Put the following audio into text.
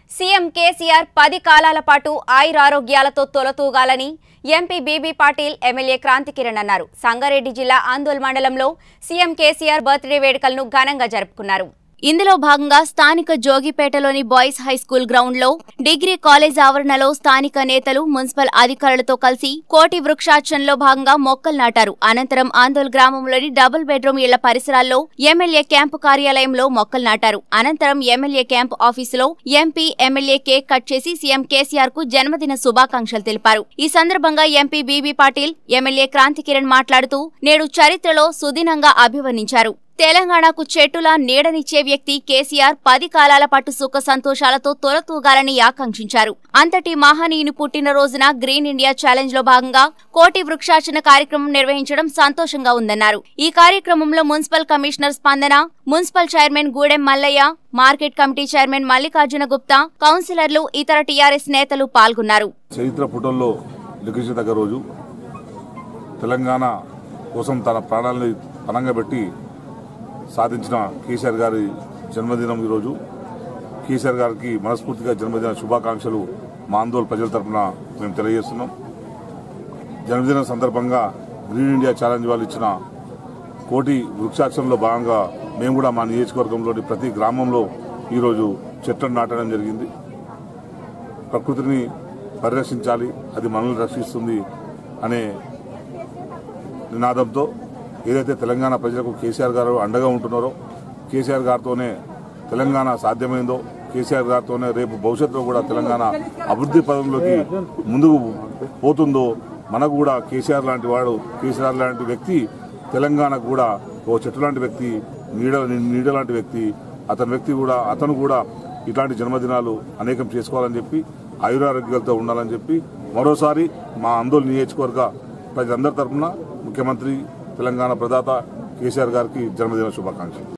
CM KCR పది కాలాల పాటు ఆయురారోగ్యాలతో తొలతూగాలని ఎంపీ బీబీ పాటిల్ ఎమ్మెల్యే క్రాంతి కిరణ్ అన్నారు సంగారెడ్డి జిల్లా ఆందోల్ మండలంలో సీఎం కేసీఆర్ బర్త్డే వేడుకలను ఘనంగా జరుపుకున్నారు ఇందులో భాగంగా స్థానిక జోగిపేటలోని బాయ్స్ హై స్కూల్ గ్రౌండ్ లో డిగ్రీ కాలేజ్ ఆవరణలో స్థానిక నేతలు మున్సిపల్ అధికారులతో కలిసి కోటి వృక్షాచరణలో భాగంగా మొక్కలు నాటారు అనంతరం ఆందోల్ గ్రామంలోని డబుల్ బెడ్రూమ్ ఇళ్ల పరిసరాల్లో ఎమ్మెల్యే క్యాంపు కార్యాలయంలో మొక్కలు నాటారు అనంతరం ఎమ్మెల్యే క్యాంపు ఆఫీసులో ఎంపీ ఎమ్మెల్యే కేక్ కట్ చేసి సీఎం కేసీఆర్ కు జన్మదిన శుభాకాంక్షలు తెలిపారు ఈ సందర్భంగా ఎంపీ బీబీ పాటిల్ ఎమ్మెల్యే క్రాంతి కిరణ్ మాట్లాడుతూ నేడు చరిత్రలో సుదినంగా అభివర్ణించారు తెలంగాణకు చెట్టులా నీడనిచ్చే వ్యక్తి కేసీఆర్ పది కాలాల పాటు సుఖ సంతోషాలతో తొలతూగాలని ఆకాంక్షించారు అంతటి మహనీయుని పుట్టినరోజున గ్రీన్ ఇండియా ఛాలెంజ్ లో భాగంగా కోటి వృక్షార్చన కార్యక్రమం నిర్వహించడం సంతోషంగా ఉందన్నారు ఈ కార్యక్రమంలో municipal commissioner Spandana municipal chairman Gudem Mallaiah market committee chairman Mallikarjuna Gupta కౌన్సిలర్లు ఇతర టీఆర్ఎస్ నేతలు పాల్గొన్నారు చరిత్ర పుటల్లో లిఖించదగ్గ రోజు తెలంగాణ కోసం తన ప్రాణాలని పణంగా పెట్టి సాధించిన కేసీఆర్ గారి జన్మదినం ఈరోజు కేసీఆర్ గారికి మనస్ఫూర్తిగా జన్మదిన శుభాకాంక్షలు మా ఆందోళన ప్రజల తరపున మేము తెలియజేస్తున్నాం జన్మదినం సందర్భంగా గ్రీన్ ఇండియా ఛాలెంజ్ వాళ్ళు ఇచ్చిన కోటి వృక్షాక్షంలో భాగంగా మేము కూడా మా నియోజకవర్గంలోని ప్రతి గ్రామంలో ఈరోజు చెట్లను నాటడం జరిగింది ప్రకృతిని పరిరక్షించాలి అది మనల్ని రక్షిస్తుంది అనే నినాదంతో ఏదైతే తెలంగాణ ప్రజలకు కేసీఆర్ గారు అండగా ఉంటున్నారో కేసీఆర్ గారితోనే తెలంగాణ సాధ్యమైందో కేసీఆర్ గారితోనే రేపు భవిష్యత్తులో కూడా తెలంగాణ అభివృద్ధి పదంలోకి ముందుకు పోతుందో మనకు కూడా కేసీఆర్ లాంటి వాడు కేసీఆర్ లాంటి వ్యక్తి తెలంగాణకు కూడా ఓ చెట్టు లాంటి వ్యక్తి నీడ నీడ లాంటి వ్యక్తి అతని వ్యక్తి కూడా అతను కూడా ఇట్లాంటి జన్మదినాలు అనేకం చేసుకోవాలని చెప్పి ఆయురారోగ్యాలతో ఉండాలని చెప్పి మరోసారి మా ఆందోళన నియోజకవర్గ ప్రజలందరి తరఫున ముఖ్యమంత్రి తెలంగాణ ప్రదాత కేసీఆర్ గారికి జన్మదిన శుభాకాంక్షలు